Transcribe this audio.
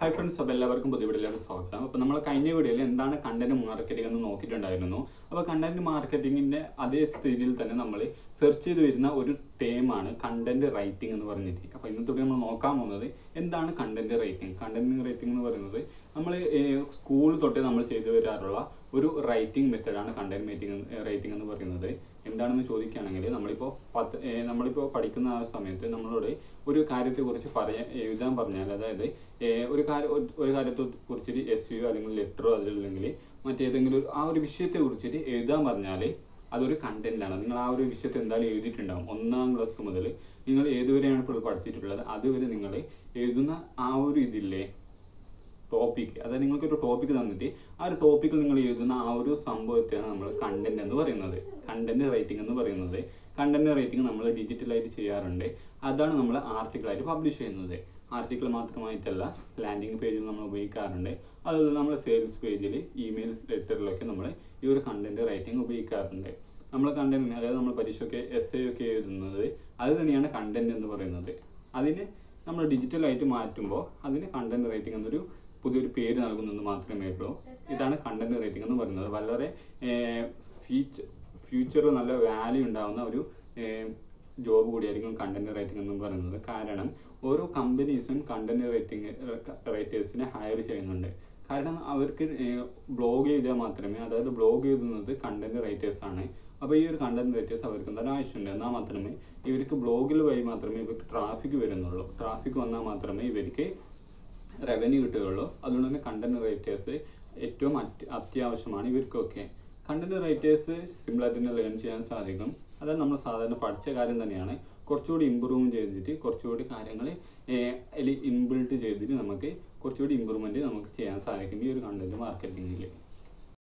hi friends അപ്പോൾ എല്ലാവർക്കും പുതിയ വീഡിയോയിലേക്ക് സ്വാഗതം അപ്പോൾ നമ്മൾ കഴിഞ്ഞ വീഡിയോയിൽ എന്താണ് കണ്ടന്റ് മാർക്കറ്റിംഗ് എന്ന് നോക്കിയിട്ടുണ്ടായിരുന്നു അപ്പോൾ കണ്ടന്റ് മാർക്കറ്റിംഗിന്റെ അതേ സ്റ്റേജിൽ തന്നെ നമ്മൾ സെർച്ച് ചെയ്ത് വരുന്ന ഒരു ടേമാണ് കണ്ടന്റ് റൈറ്റിംഗ് എന്ന് പറഞ്ഞിട്ട് അപ്പോൾ ഇന്നത്തെ വീഡിയോ നമ്മൾ നോക്കാൻ പോകുന്നത് എന്താണ് കണ്ടന്റ് റൈറ്റിംഗ് കണ്ടന്റ് റൈറ്റിംഗ് എന്ന് പറയുന്നത് നമ്മൾ സ്കൂൾ തൊട്ടേ നമ്മൾ ചെയ്തു വരാറുള്ള ഒരു റൈറ്റിംഗ് മെത്തഡാണ് കണ്ടന്റ് മീറ്റിംഗ് റൈറ്റിംഗ് എന്ന് പറയുന്നത് എന്താണെന്ന് ചോദിക്കുകയാണെങ്കിൽ നമ്മളിപ്പോൾ പത്ത് ഏ, നമ്മളിപ്പോൾ പഠിക്കുന്ന ആ സമയത്ത് നമ്മളോട് ഒരു കാര്യത്തെക്കുറിച്ച് പറയാൻ എഴുതാൻ പറഞ്ഞാൽ അതായത് ഏ, ഒരു കാര്യം ഒരു- ഒരു കാര്യത്തെ കുറിച്ചിട്ട് എസ് യു അല്ലെങ്കിൽ ലെറ്ററോ അതല്ലെങ്കിൽ മറ്റേതെങ്കിലും ഒരു- ആ ഒരു വിഷയത്തെ കുറിച്ചിട്ട് എഴുതാൻ പറഞ്ഞാൽ അതൊരു കണ്ടന്റ് ആണ് നിങ്ങൾ ആ ഒരു വിഷയത്തെ എന്തായാലും എഴുതിയിട്ടുണ്ടാവും ഒന്നാം ക്ലാസ് മുതൽ നിങ്ങൾ ഏതുവരെയാണ് ഇപ്പോൾ പഠിച്ചിട്ടുള്ളത് അതുവരെ നിങ്ങൾ എഴുതുന്ന ആ ഒരു ഇതില്ലേ ടോപ്പിക് അതായത് നിങ്ങൾക്ക് ഒരു ടോപ്പിക് തന്നിട്ട് ആ ഒരു ടോപ്പിക്കിൽ നിങ്ങൾ എഴുതുന്ന ആ ഒരു സംഭവത്തെയാണ് നമ്മൾ കണ്ടന്റ് എന്ന് പറയുന്നത് കണ്ടന്റ് റൈറ്റിംഗ് എന്ന് പറയുന്നത് കണ്ടന്റ് റൈറ്റിംഗ് നമ്മൾ ഡിജിറ്റലായിട്ട് ചെയ്യാറുണ്ട് അതാണ് നമ്മൾ ആർട്ടിക്കിളായിട്ട് പബ്ലിഷ് ചെയ്യുന്നത് ആർട്ടിക്കിൾ മാത്രമായിട്ടല്ല ലാൻഡിംഗ് പേജിൽ നമ്മൾ ഉപയോഗിക്കാറുണ്ട് അതുപോലെ നമ്മൾ സെയിൽസ് പേജിൽ ഇമെയിൽ ലെറ്ററിലൊക്കെ നമ്മൾ ഈ ഒരു കണ്ടന്റ് റൈറ്റിംഗ് ഉപയോഗിക്കാറുണ്ട് നമ്മൾ കണ്ടന്റ് അതായത് നമ്മൾ പരീക്ഷയൊക്കെ എസ് എ ഒക്കെ എഴുതുന്നത് അത് തന്നെയാണ് കണ്ടന്റ് എന്ന് പറയുന്നത് അതിന് നമ്മൾ ഡിജിറ്റലായിട്ട് മാറ്റുമ്പോൾ അതിന് കണ്ടന്റ് റൈറ്റിംഗ് എന്നൊരു പുതിയൊരു പേര് നൽകുന്നെന്ന് മാത്രമേ ഉള്ളൂ ഇതാണ് കണ്ടന്റ് റൈറ്റിംഗ് എന്ന് പറയുന്നത് വളരെ ഫീച്ചർ ഫ്യൂച്ചറിൽ നല്ല വാല്യൂ ഉണ്ടാകുന്ന ഒരു ജോബ് കൂടിയായിരിക്കും കണ്ടന്റ് റൈറ്റിംഗ് എന്ന് പറയുന്നത് കാരണം ഓരോ കമ്പനീസും കണ്ടന്റ് റൈറ്റിംഗ് റൈറ്റേഴ്സിനെ ഹയർ ചെയ്യുന്നുണ്ട് കാരണം അവർക്ക് ബ്ലോഗ് ചെയ്താൽ മാത്രമേ അതായത് ബ്ലോഗ് എഴുതുന്നത് കണ്ടന്റ് റൈറ്റേഴ്സ് ആണ് അപ്പോൾ ഈ ഒരു കണ്ടന്റ് റൈറ്റേഴ്സ് അവർക്ക് എന്തായാലും ആവശ്യമുണ്ട് എന്നാൽ മാത്രമേ ഇവർക്ക് ബ്ലോഗിൽ വഴി മാത്രമേ ഇവർക്ക് ട്രാഫിക് വരുന്നുള്ളൂ ട്രാഫിക് വന്നാൽ മാത്രമേ ഇവർക്ക് റവന്യൂ കിട്ടുകയുള്ളൂ അതുകൊണ്ട് തന്നെ കണ്ടന്റ് റൈറ്റേഴ്സ് ഏറ്റവും അത്യ- അത്യാവശ്യമാണ് ഇവർക്കൊക്കെ കണ്ടന്റ് റൈറ്റേഴ്സ് സിമ്പിളായിട്ട് തന്നെ ലേൺ ചെയ്യാൻ സാധിക്കും അതായത് നമ്മൾ സാധാരണ പഠിച്ച കാര്യം തന്നെയാണ് കുറച്ചുകൂടി ഇമ്പ്രൂവ് ചെയ്തിട്ട് കുറച്ചുകൂടി കാര്യങ്ങൾ അതിൽ ഇൻബിൽട്ട് ചെയ്തിട്ട് നമുക്ക് കുറച്ചുകൂടി ഇമ്പ്രൂവ്മെന്റ് നമുക്ക് ചെയ്യാൻ സാധിക്കും ഈ ഒരു കണ്ടന്റ് മാർക്കറ്റിംഗിൽ